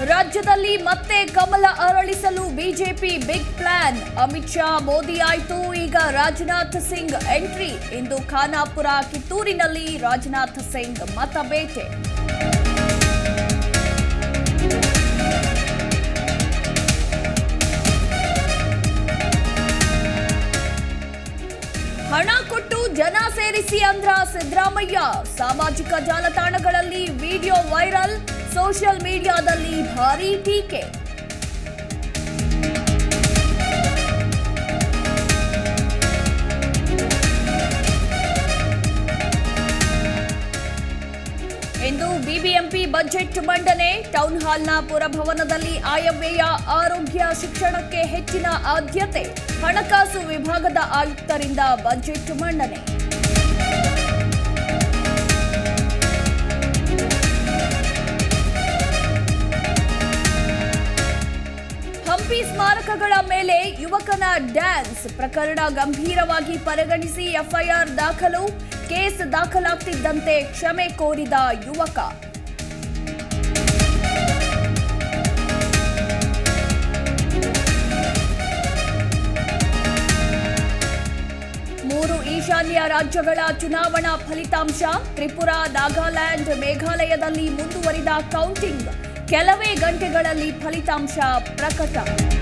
ರಾಜ್ಯದಲ್ಲಿ ಮತ್ತೆ ಕಮಲ ಅರಳಿಸಲು BJP big plan Amit Shah Modi ಆಯ್ತು ಈಗ ರಾಜನಾಥ್ ಸಿಂಗ್ ಎಂಟ್ರಿ ಇಂದು ಖಾನಾಪುರ ಕಿತ್ತೂರಿನಲ್ಲಿ ರಾಜನಾಥ್ ಸಿಂಗ್ ಮತಬೇಟೆ ಹಣ ಕೊಟ್ಟು ಜನ ಸೇರಿಸಿ ಅಂದ್ರ ಸಿದ್ದರಾಮಯ್ಯ ಸಾಮಾಜಿಕ ಜಾಲತಾಣಗಳಲ್ಲಿ ವಿಡಿಯೋ ವೈರಲ್ ಸೋಷಿಯಲ್ ಮೀಡಿಯಾದಲ್ಲಿ ಭಾರೀ ಟೀಕೆ ಇಂದು ಬಿಬಿಎಂಪಿ ಬಜೆಟ್ ಮಂಡನೆ ಟೌನ್ ಹಾಲ್ನ ಪುರಭವನದಲ್ಲಿ ಆಯವ್ಯಯ ಆರೋಗ್ಯ ಶಿಕ್ಷಣಕ್ಕೆ ಹೆಚ್ಚಿನ ಆದ್ಯತೆ ಹಣಕಾಸು ವಿಭಾಗದ ಆಯುಕ್ತರಿಂದ ಬಜೆಟ್ ಮಂಡನೆ ಹಂಪಿ ಸ್ಮಾರಕಗಳ ಮೇಲೆ ಯುವಕನ ಡ್ಯಾನ್ಸ್ ಪ್ರಕರಣ ಗಂಭೀರವಾಗಿ ಪರಿಗಣಿಸಿ ಎಫ್ಐಆರ್ ದಾಖಲು ಕೇಸ್ ದಾಖಲಾಗ್ತಿದ್ದಂತೆ ಕ್ಷಮೆ ಕೋರಿದ ಯುವಕ ಮೂರು ಈಶಾನ್ಯ ರಾಜ್ಯಗಳ ಚುನಾವಣಾ ಫಲಿತಾಂಶ ತ್ರಿಪುರಾ ನಾಗಾಲ್ಯಾಂಡ್ ಮೇಘಾಲಯದಲ್ಲಿ ಮುಂದುವರಿದ ಕೌಂಟಿಂಗ್ ಕೆಲವೇ ಗಂಟೆಗಳಲ್ಲಿ ಫಲಿತಾಂಶ ಪ್ರಕಟ